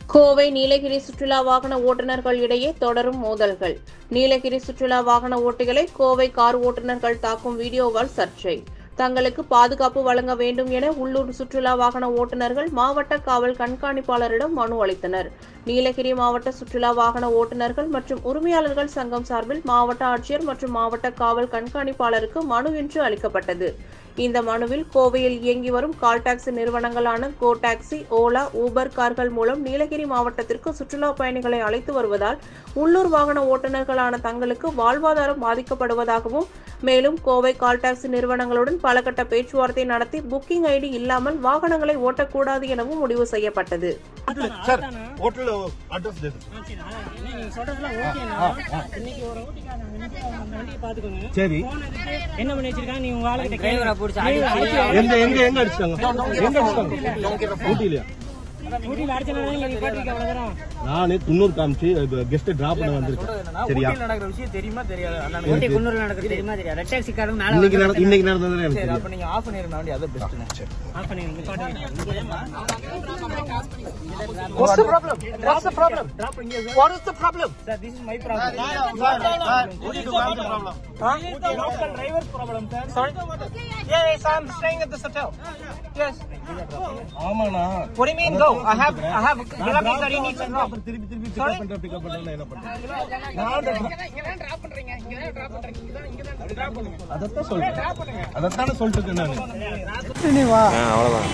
கோவை நீலகிரி சுற்றுலா வாகன ஓட்டுநர்கள் இடையே தொடரும் மோதல்கள் நீலகிரி சுற்றுலா வாகன ஓட்டிகளை கோவை கார் ஓட்டுநர்கள் தாக்கும் வீடியோவால் சர்ச்சை தங்களுக்கு பாதுகாப்பு வழங்க வேண்டும் என உள்ளூர் சுற்றுலா வாகன ஓட்டுநர்கள் மாவட்ட காவல் கண்காணிப்பாளரிடம் மனு அளித்தனர் நீலகிரி மாவட்ட சுற்றுலா வாகன ஓட்டுநர்கள் மற்றும் உரிமையாளர்கள் சங்கம் சார்பில் மாவட்ட ஆட்சியர் மற்றும் மாவட்ட காவல் கண்காணிப்பாளருக்கு மனு இன்று அளிக்கப்பட்டது இந்த மனுவில் கோவையில் இயங்கி வரும் கால் டாக்ஸி நிறுவனங்களான கோ டாக்ஸி ஓலா ஊபர் கார்கள் மூலம் நீலகிரி மாவட்டத்திற்கு சுற்றுலா பயணிகளை அழைத்து வருவதால் உள்ளூர் வாகன ஓட்டுநர்களான தங்களுக்கு வாழ்வாதாரம் பாதிக்கப்படுவதாகவும் மேலும் கோவை கால் டாக்ஸி நிறுவனங்களுடன் பல கட்ட பேச்சுவார்த்தை நடத்தி புக்கிங் ஐடி இல்லாமல் வாகனங்களை ஓட்டக்கூடாது எனவும் முடிவு செய்யப்பட்டது சார் ஹோட்டல் அட்ரஸ் தேது ஆ, சரி, அதான் இல்லை, நீங்க சொல்றதெல்லாம் ஓகேண்ணா. இன்னைக்கு ஒரு ஊட்டிக்காரன் அங்க நிக்கிறவங்க அந்த வண்டியை பாத்துக்கோங்க. சரி போனதுக்கு என்ன பண்ணி வச்சிருக்காங்க நீ உங்க ஆளுகிட்ட கேளு. எங்க எங்க எங்க அடிச்சாங்க எங்க அடிச்சாங்க ஊட்டிலையா ஊட்டியில அடிச்சனால தான் இங்க நிப்பாட்டிருக்க அவ்வளவு தூரம். நானே குன்னூர் காமிச்சு கெஸ்ட் டிராப் பண்ண வந்திருக்கேன் சரியா நடக்கிற விஷயம் தெரியுமா தெரியாது அண்ணா ஊட்டி குன்னூர்ல நடக்குது தெரியுமா தெரியாது ரெட் டாக்ஸிக்காரங்க மேல இன்னைக்கு நட- இன்னைக்கு நடந்தது எனக்கு தெரியும் அப்ப நீங்க ஆஃப் பண்ணிருந்தா வண்டி அது பெஸ்ட் ஆஃப் பண்ணி நிப்பாட்டுங்க. What's the problem? What's the problem? What is the problem? Sir, this is my problem. Huh? Local driver's problem, sir. Sorry? Yeah, yes, I'm staying at this hotel. Yes. ஆமாண்ணா What do you mean go? I have, I have belongings that he needs to drop. திருப்பி திருப்பி pickup பண்ற pickup பண்றேன் என்ன பண்றேன் அதத்தான் சொல்றேன் அதத்தானே சொல்லிட்டு இருக்கேன் நானு அவ்வளோதான்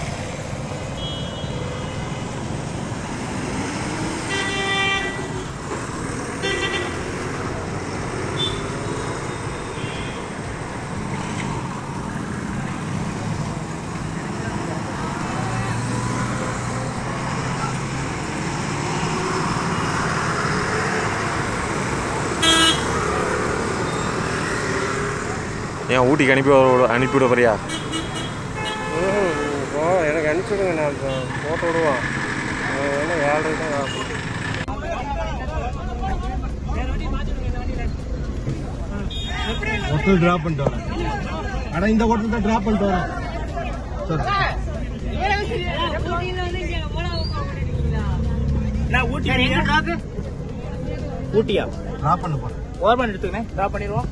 ஏன் ஊட்டிக்கு அனுப்பி விட- அனுப்பிவிட போறியா ஓ எனக்கு அனுப்பிச்சி விடுங்க நான் இப்போ போட்டு விடுவான் என்ன ஏழரை தான் ஆகும் ஹோட்டல் டிராப் பண்ணிட்டு வரேன் ஆனா இந்த ஹோட்டல் தான் டிராப் பண்ணிட்டு வரேன் சார் நான் ஊட்டி எங்க drop? ஊட்டியா டிராப் பண்ண போறேன் ஓர்மன் எடுத்துக்கணே டிராப் பண்ணிடுவோம்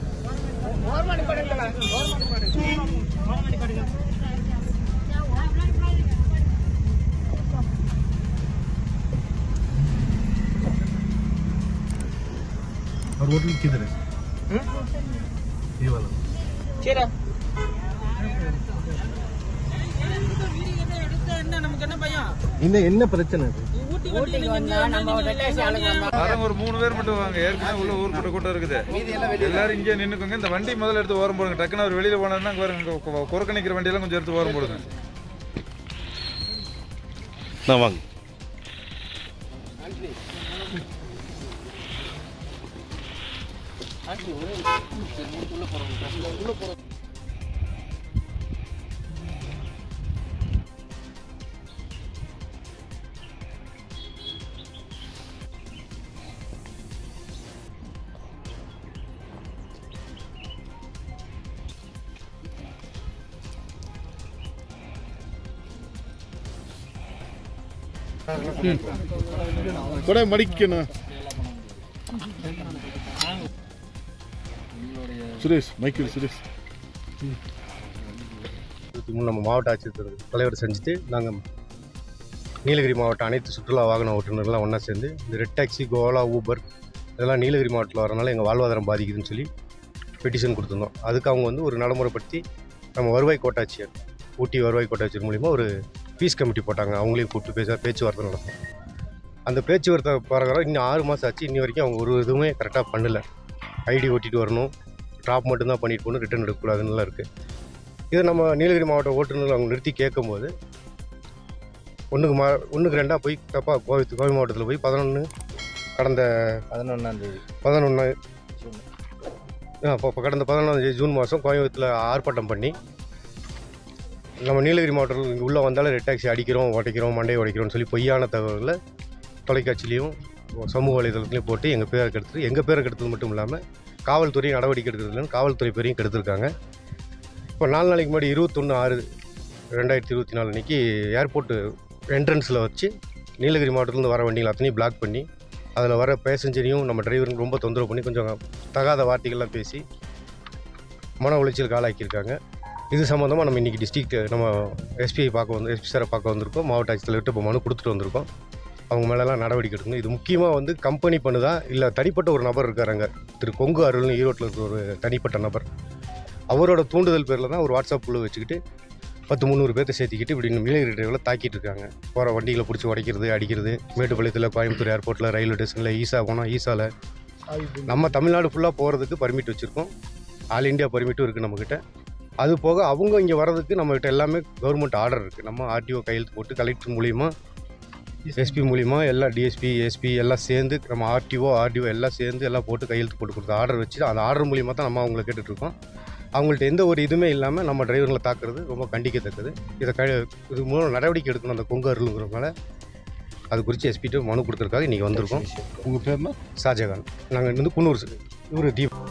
और होटल किधर है ये वाला சரி இன்னும் என்ன பிரச்சனை இது ஊட்டிக்கு வந்தா நம்ம ஒரு ரெட் டாக்ஸி ஆளுங்க வந்தா வரவங்க ஒரு மூணு பேர் மட்டும் வாங்க ஏற்கனவே உள்ள ஊர் கூட்ட கூட்டம் இருக்குது எல்லாரும் இங்கே நின்னுக்கோங்க இந்த வண்டி முதல்ல எடுத்து ஓரம் போடுங்க டக்குன்னு அவர் வெளியில போனாருன்னா அங்க பாருங்க கு- குறுக்க நிக்கிற வண்டியெல்லாம் கொஞ்சம் எடுத்து ஓரம் போடுங்க நான் வாங்க கூட மடிக்கணும் சுரேஷ் மைக்கேல் சுரேஷ் நம்ம மாவட்ட ஆட்சியர் தலைவர் செஞ்சுட்டு நாங்கள் நீலகிரி மாவட்ட அனைத்து சுற்றுலா வாகன ஓட்டுநர்கள்லாம் ஒன்றா சேர்ந்து இந்த ரெட் டாக்ஸி கோலா ஊபர் இதெல்லாம் நீலகிரி மாவட்டத்தில் வரனால எங்கள் வாழ்வாதாரம் பாதிக்குதுன்னு சொல்லி பெட்டிஷன் கொடுத்துருந்தோம் அதுக்கு அவங்க வந்து ஒரு நடைமுறைப்படுத்தி நம்ம வருவாய் கோட்டாட்சியர் ஊட்டி வருவாய் கோட்டாட்சியர் மூலிமா ஒரு பீஸ் கமிட்டி போட்டாங்க அவங்களையும் கூப்பிட்டு பேச பேச்சுவார்த்தை நடத்தோம் அந்த பேச்சுவார்த்தை பிரகாரம் இன்னும் ஆறு மாதம் ஆச்சு இன்னி வரைக்கும் அவங்க ஒரு இதுவுமே கரெக்டாக பண்ணல ஐடி ஓட்டிட்டு வரணும் ட்ராப் மட்டும்தான் பண்ணிட்டு போகணும் ரிட்டர்ன் எடுக்கக்கூடாதுன்னுலாம் இருக்குது இது நம்ம நீலகிரி மாவட்ட ஓட்டுநர்கள் அவங்க நிறுத்தி கேட்கும்போது ஒன்றுக்கு மா ஒன்றுக்கு ரெண்டாக போய் தப்பாக கோவை கோவை மாவட்டத்தில் போய் பதினொன்று கடந்த பதினொன்னாம் தேதி பதினொன்று இப்போ கடந்த பதினொன்றாம் ஜூன் மாதம் கோயம்புத்தூரில் ஆர்ப்பாட்டம் பண்ணி நம்ம நீலகிரி மாவட்டத்தில் இங்கே உள்ளே வந்தாலும் ரெட் டாக்ஸி அடிக்கிறோம் உடைக்கிறோம் மண்டையை உடைக்கிறோம்னு சொல்லி பொய்யான தகவல்களை தொலைக்காட்சியிலையும் சமூக வலைதளத்துலையும் போட்டு எங்கள் பேரை கெடுத்து எங்கள் பேரை கெடுத்தது மட்டும் இல்லாமல் காவல்துறை நடவடிக்கை எடுக்கிறதுலன்னு காவல்துறை பேரையும் கெடுத்திருக்காங்க இப்போ நாலு நாளைக்கு முன்னாடி இருபத்தொன்று ஆறு ரெண்டாயிரத்தி இருபத்தி நாலு அன்றைக்கி ஏர்போர்ட்டு என்ட்ரன்ஸில் வச்சு நீலகிரி மாவட்டத்துலேருந்து வர வண்டிகள் அத்தனையும் பிளாக் பண்ணி அதில் வர பேசஞ்சரையும் நம்ம டிரைவருங்க ரொம்ப தொந்தரவு பண்ணி கொஞ்சம் தகாத வார்த்தைகள்லாம் பேசி மன உளைச்சலுக்கு ஆளாக்கியிருக்காங்க இது சம்மந்தமாக நம்ம இன்றைக்கி டிஸ்ட்ரிக்ட் நம்ம எஸ்பிஐ பார்க்க வந்து எஸ்பி சாரை பார்க்க வந்திருக்கோம் மாவட்ட ஆட்சித்தலைவர்கிட்ட இப்போ மனு கொடுத்துட்டு வந்திருக்கோம் அவங்க மேலெல்லாம் நடவடிக்கை எடுக்கணும் இது முக்கியமாக வந்து கம்பெனி பண்ணுதா இல்லை தனிப்பட்ட ஒரு நபர் இருக்காருங்க திரு கொங்கு அருள்னு ஈரோட்டில் இருக்கிற ஒரு தனிப்பட்ட நபர் அவரோட தூண்டுதல் பேரில் தான் ஒரு வாட்ஸ்அப் குழு வச்சுக்கிட்டு பத்து முந்நூறு பேர்த்த சேர்த்திக்கிட்டு இப்படி நீலகிரி டிரைவில் தாக்கிட்டு இருக்காங்க போகிற வண்டிகளை பிடிச்சி உடைக்கிறது அடிக்கிறது மேட்டுப்பாளையத்தில் கோயம்புத்தூர் ஏர்போர்ட்டில் ரயில்வே ஸ்டேஷனில் ஈசா போனால் ஈசாவில் நம்ம தமிழ்நாடு ஃபுல்லாக போகிறதுக்கு பர்மிட் வச்சுருக்கோம் ஆல் இந்தியா பர்மிட்டும் இருக்குது நம்மக்கிட்ட அது போக அவங்க இங்கே வர்றதுக்கு நம்மகிட்ட எல்லாமே கவர்மெண்ட் ஆர்டர் இருக்குது நம்ம ஆர்டிஓ கையெழுத்து போட்டு கலெக்டர் மூலிமா எஸ்பி மூலிமா எல்லா டிஎஸ்பி எஸ்பி எல்லாம் சேர்ந்து நம்ம ஆர்டிஓ ஆர்டிஓ எல்லாம் சேர்ந்து எல்லாம் போட்டு கையெழுத்து போட்டு கொடுத்த ஆர்டர் வச்சு அந்த ஆர்டர் மூலிமா தான் நம்ம அவங்கள கேட்டுட்ருக்கோம் அவங்கள்ட்ட எந்த ஒரு இதுவுமே இல்லாமல் நம்ம டிரைவர்களை தாக்குறது ரொம்ப கண்டிக்கத்தக்கது இதை க இது மூலம் நடவடிக்கை எடுக்கணும் அந்த கொங்கு அருளுங்கிறவங்கள அது குறித்து எஸ்பிட்டு மனு கொடுத்துருக்காங்க இன்றைக்கி வந்திருக்கோம் உங்கள் பேர்னா ஷாஜகான் நாங்கள் வந்து குன்னூர் இவர் தீப்